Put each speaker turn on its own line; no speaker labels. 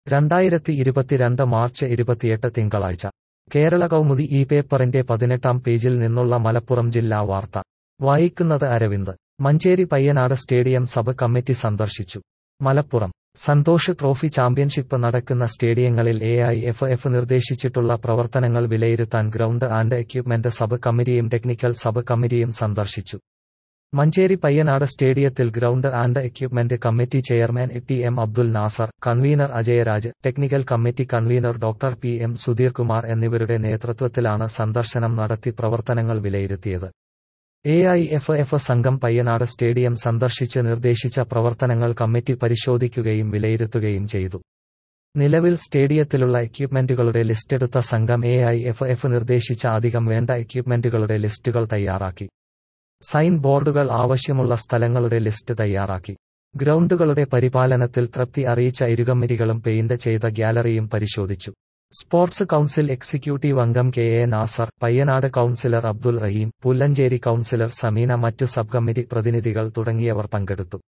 രണ്ടായിരത്തി ഇരുപത്തിരണ്ട് മാർച്ച് ഇരുപത്തിയെട്ട് തിങ്കളാഴ്ച കേരള കൗമുദി ഈ പേപ്പറിന്റെ പതിനെട്ടാം പേജിൽ നിന്നുള്ള മലപ്പുറം ജില്ലാ വാർത്ത വായിക്കുന്നത് Aravind Manjeri Payyanad stadium sub committee സന്ദർശിച്ചു മലപ്പുറം സന്തോഷ് ട്രോഫി ചാമ്പ്യൻഷിപ്പ് നടക്കുന്ന സ്റ്റേഡിയങ്ങളിൽ എ ഐ എഫ് എഫ് നിർദ്ദേശിച്ചിട്ടുള്ള പ്രവർത്തനങ്ങൾ വിലയിരുത്താൻ ഗ്രൗണ്ട് ആൻഡ് എക്യുപ്മെന്റ് സബ് കമ്മിറ്റിയും ടെക്നിക്കൽ സബ് കമ്മിറ്റിയും സന്ദർശിച്ചു മഞ്ചേരി പയ്യനാട് സ്റ്റേഡിയത്തിൽ ground and equipment committee chairman T M Abdul Nasser convener Ajayaraj technical committee convener doctor P M Sudheerkumar എന്നിവരുടെ നേതൃത്വത്തിലാണ് സന്ദർശനം നടത്തി പ്രവർത്തനങ്ങൾ വിലയിരുത്തിയത് എ ഐ എഫ് എഫ് സംഘം പയ്യനാട് സ്റ്റേഡിയം സന്ദർശിച്ച് നിർദ്ദേശിച്ച പ്രവർത്തനങ്ങൾ കമ്മിറ്റി പരിശോധിക്കുകയും വിലയിരുത്തുകയും ചെയ്തു നിലവിൽ സ്റ്റേഡിയത്തിലുള്ള എക്യുപ്മെന്റുകളുടെ ലിസ്റ്റെടുത്ത സംഘം എ ഐ എഫ് എഫ് നിർദ്ദേശിച്ച അധികം വേണ്ട എക്യുപ്മെന്റുകളുടെ ലിസ്റ്റുകൾ തയ്യാറാക്കി സൈൻ ബോർഡുകൾ ആവശ്യമുള്ള സ്ഥലങ്ങളുടെ ലിസ്റ്റ് തയ്യാറാക്കി ഗ്രൗണ്ടുകളുടെ പരിപാലനത്തിൽ തൃപ്തി അറിയിച്ച ഇരുകമ്മിറ്റികളും പെയിന്റ് ചെയ്ത ഗ്യാലറിയും പരിശോധിച്ചു സ്പോർട്സ് കൌൺസിൽ എക്സിക്യൂട്ടീവ് അംഗം K A Nasser Payyanad councillor Abdul Rahim Pullancheri councillor Sameena മറ്റു സബ് കമ്മിറ്റി പ്രതിനിധികൾ തുടങ്ങിയവർ പങ്കെടുത്തു